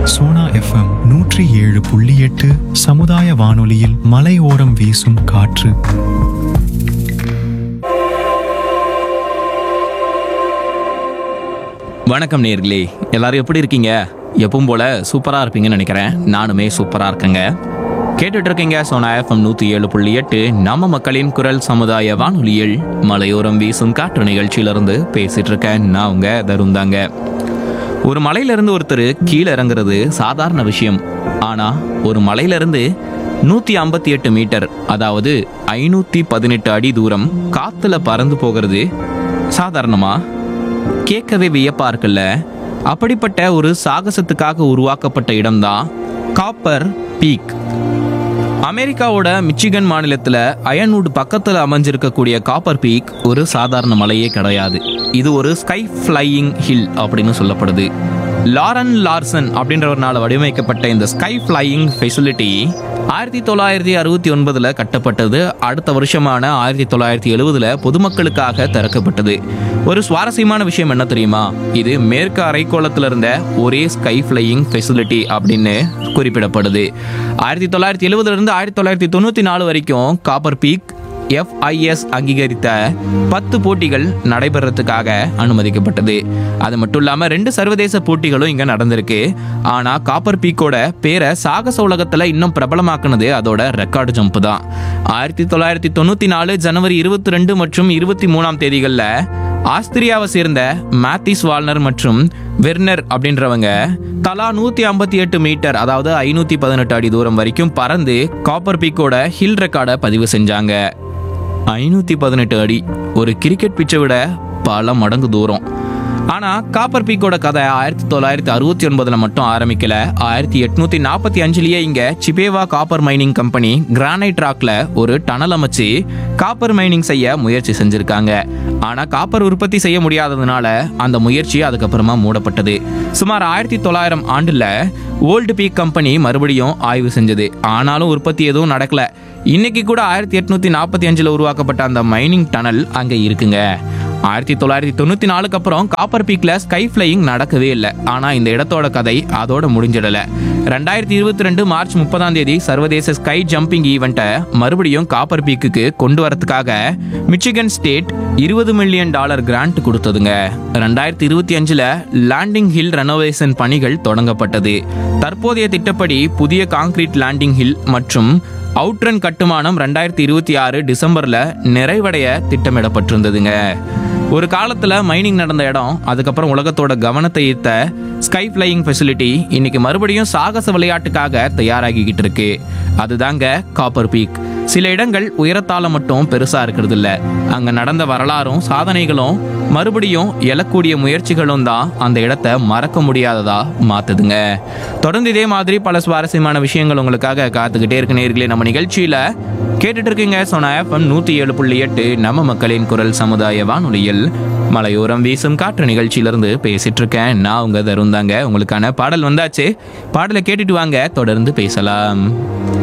Sona FM நூற்றி ஏழு புள்ளி எட்டு சமுதாய வானொலியில் மலையோரம் வீசும் காற்று வணக்கம் நேர்களே எல்லாரும் எப்படி இருக்கீங்க எப்பவும் போல சூப்பராக இருப்பீங்கன்னு நினைக்கிறேன் நானுமே சூப்பராக இருக்கேங்க கேட்டுட்டு இருக்கீங்க சோனா எஃப்எம் நூற்றி ஏழு புள்ளி எட்டு நம்ம மக்களின் குரல் சமுதாய வானொலியில் மலையோரம் வீசும் காற்று நிகழ்ச்சியிலிருந்து பேசிட்டு இருக்கேன் நான் உங்க தருந்தாங்க ஒரு மலையிலிருந்து ஒருத்தர் கீழே இறங்குறது சாதாரண விஷயம் ஆனா ஒரு மலையிலிருந்து நூத்தி ஐம்பத்தி எட்டு மீட்டர் அதாவது ஐநூத்தி பதினெட்டு அடி தூரம் காத்துல பறந்து போகிறது சாதாரணமா கேட்கவே வியப்பா இருக்குல்ல அப்படிப்பட்ட ஒரு சாகசத்துக்காக உருவாக்கப்பட்ட இடம்தான் காப்பர் பீக் அமெரிக்காவோட மிச்சிகன் மாநிலத்துல அயன்வுட் பக்கத்துல அமைஞ்சிருக்கக்கூடிய காப்பர் பீக் ஒரு சாதாரண மலையே கிடையாது இது ஒரு ஸ்கை ஃப்ளையிங் ஹில் அப்படின்னு சொல்லப்படுது லாரன் லார்சன் அப்படின்றவர்னால வடிவமைக்கப்பட்ட இந்த ஸ்கை ஃப்ளையிங் ஃபெசிலிட்டி ஆயிரத்தி தொள்ளாயிரத்தி அறுபத்தி ஒன்பதுல கட்டப்பட்டது அடுத்த வருஷமான ஆயிரத்தி தொள்ளாயிரத்தி எழுபதுல பொதுமக்களுக்காக திறக்கப்பட்டது ஒரு சுவாரஸ்யமான விஷயம் என்ன தெரியுமா இது மேற்கு அரைக்கோளத்துல இருந்த ஒரே ஸ்கை ஃப்ளையிங் ஃபெசிலிட்டி அப்படின்னு குறிப்பிடப்படுது ஆயிரத்தி தொள்ளாயிரத்தி எழுபதுல இருந்து ஆயிரத்தி தொள்ளாயிரத்தி தொண்ணூத்தி நாலு வரைக்கும் காப்பர் பீக் எஃப்ஐஎஸ் அங்கீகரித்த பத்து போட்டிகள் நடைபெறத்துக்காக அனுமதிக்கப்பட்டது அது மட்டும் இல்லாம ரெண்டு சர்வதேச போட்டிகளும் இங்க நடந்திருக்கு ஆனா காப்பர் பீக்கோட பேரை சாகச உலகத்துல இன்னும் பிரபலமாக்குனது அதோட ரெக்கார்டு ஜம்ப் தான் ஆயிரத்தி தொள்ளாயிரத்தி தொண்ணூத்தி நாலு ஜனவரி இருபத்தி ரெண்டு மற்றும் இருபத்தி மூணாம் தேதிகள்ல ஆஸ்திரியாவை சேர்ந்த மேத்திஸ் வால்னர் மற்றும் வெர்னர் அப்படின்றவங்க தலா நூத்தி ஐம்பத்தி எட்டு மீட்டர் அதாவது ஐநூத்தி பதினெட்டு அடி தூரம் வரைக்கும் பறந்து காப்பர் பீக்கோட ஹில் ரெக்கார்டை பதிவு செஞ்சாங்க ஐநூத்தி பதினெட்டு அடி ஒரு கிரிக்கெட் பிச்சை விட பல மடங்கு தூரம் ஆனா காப்பர் பீக்கோட கதை ஆயிரத்தி தொள்ளாயிரத்தி அறுபத்தி ஒன்பதுல மட்டும் ஆரம்பிக்கல ஆயிரத்தி எட்நூத்தி நாற்பத்தி அஞ்சுலயே இங்க சிபேவா காப்பர் மைனிங் கம்பெனி கிரானைட் ராக்ல ஒரு டனல் அமைச்சு காப்பர் மைனிங் செய்ய முயற்சி செஞ்சிருக்காங்க ஆனா காப்பர் உற்பத்தி செய்ய முடியாததுனால அந்த முயற்சி அதுக்கப்புறமா மூடப்பட்டது சுமார் ஆயிரத்தி தொள்ளாயிரம் ஆண்டுல ஓல்டு பீக் கம்பெனி மறுபடியும் ஆய்வு செஞ்சது ஆனாலும் உற்பத்தி எதுவும் நடக்கல இன்னைக்கு கூட ஆயிரத்தி எட்நூத்தி நாற்பத்தி அஞ்சுல உருவாக்கப்பட்ட அந்த மைனிங் டனல் அங்க இருக்குங்க ஆயிரத்தி தொள்ளாயிரத்தி தொண்ணூத்தி நாலுக்கு அப்புறம் காப்பர் பீக்ல ஸ்கை ஃபிளையிங் நடக்கவே இல்லை ஆனா இந்த இடத்தோட கதை அதோட முடிஞ்சிடல ரெண்டாயிரத்தி இருபத்தி ரெண்டு மார்ச் முப்பதாம் தேதி சர்வதேச ஸ்கை ஜம்பிங் ஈவெண்ட்டை மறுபடியும் காப்பர் பீக்குக்கு கொண்டு வரதுக்காக மிச்சிகன் ஸ்டேட் இருபது மில்லியன் டாலர் கிராண்ட் கொடுத்ததுங்க ரெண்டாயிரத்தி இருபத்தி அஞ்சுல லேண்டிங் ஹில் ரெனோவேஷன் பணிகள் தொடங்கப்பட்டது தற்போதைய திட்டப்படி புதிய கான்கிரீட் லேண்டிங் ஹில் மற்றும் அவுட்ரன் கட்டுமானம் ரெண்டாயிரத்தி இருபத்தி ஆறு டிசம்பர்ல நிறைவடைய திட்டமிடப்பட்டிருந்ததுங்க ஒரு காலத்துல மைனிங் நடந்த இடம் அதுக்கப்புறம் உலகத்தோட கவனத்தை ஈர்த்த ஸ்கை ஃப்ளையிங் ஃபெசிலிட்டி இன்னைக்கு மறுபடியும் சாகச விளையாட்டுக்காக தயாராகிக்கிட்டு இருக்கு அதுதாங்க காப்பர் பீக் சில இடங்கள் உயரத்தால மட்டும் பெருசா இருக்கிறது இல்ல அங்க நடந்த வரலாறும் சாதனைகளும் மறுபடியும் எழக்கூடிய முயற்சிகளும் தான் அந்த இடத்தை மறக்க முடியாததா மாத்துதுங்க தொடர்ந்து இதே மாதிரி பல சுவாரஸ்யமான விஷயங்கள் உங்களுக்காக காத்துக்கிட்டே இருக்கு நேர்களே நம்ம நிகழ்ச்சியில கேட்டுட்டு இருக்கீங்க சோனா எஃப்எம் நூத்தி ஏழு புள்ளி எட்டு நம்ம மக்களின் குரல் சமுதாய வானொலியில் மலையோரம் வீசும் காற்று நிகழ்ச்சியிலிருந்து பேசிட்டு இருக்கேன் நான் உங்க தருந்தாங்க உங்களுக்கான பாடல் வந்தாச்சு பாடலை கேட்டுட்டு வாங்க தொடர்ந்து பேசலாம்